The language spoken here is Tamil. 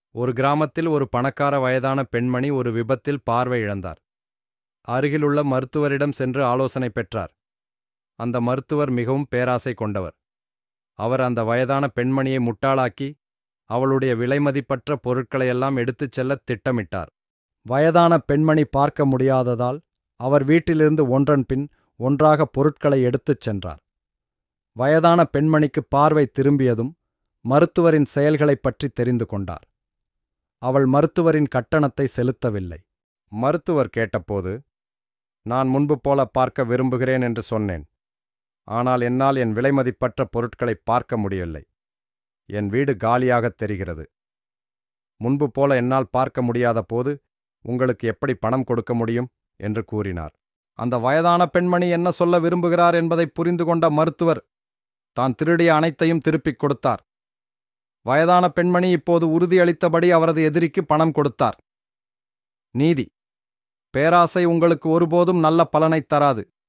ஒரு கிராமத்தில் ஒரு பணக்கார வயதான பெண்மணி ஒரு விபத்தில் பார்வை இழந்தார் அருகிலுள்ள மருத்துவரிடம் சென்று ஆலோசனை பெற்றார் அந்த மருத்துவர் மிகவும் பேராசை கொண்டவர் அவர் அந்த வயதான பெண்மணியை முட்டாளாக்கி அவளுடைய விலைமதிப்பற்ற பொருட்களையெல்லாம் எடுத்துச் செல்லத் திட்டமிட்டார் வயதான பெண்மணி பார்க்க முடியாததால் அவர் வீட்டிலிருந்து ஒன்றன் பின் ஒன்றாக பொருட்களை எடுத்துச் சென்றார் வயதான பெண்மணிக்கு பார்வை திரும்பியதும் மருத்துவரின் செயல்களைப் பற்றி தெரிந்து கொண்டார் அவள் மருத்துவரின் கட்டணத்தை செலுத்தவில்லை மருத்துவர் கேட்டபோது நான் முன்பு போல பார்க்க விரும்புகிறேன் என்று சொன்னேன் ஆனால் என்னால் என் விலைமதிப்பற்ற பொருட்களை பார்க்க முடியவில்லை என் வீடு காலியாகத் தெரிகிறது முன்பு போல என்னால் பார்க்க முடியாத போது உங்களுக்கு எப்படி பணம் கொடுக்க முடியும் என்று கூறினார் அந்த வயதான பெண்மணி என்ன சொல்ல விரும்புகிறார் என்பதை புரிந்து கொண்ட மருத்துவர் தான் திருடிய அனைத்தையும் திருப்பிக் கொடுத்தார் வயதான பெண்மணி இப்போது உறுதியளித்தபடி அவரது எதிரிக்கு பணம் கொடுத்தார் நீதி பேராசை உங்களுக்கு ஒருபோதும் நல்ல பலனைத் தராது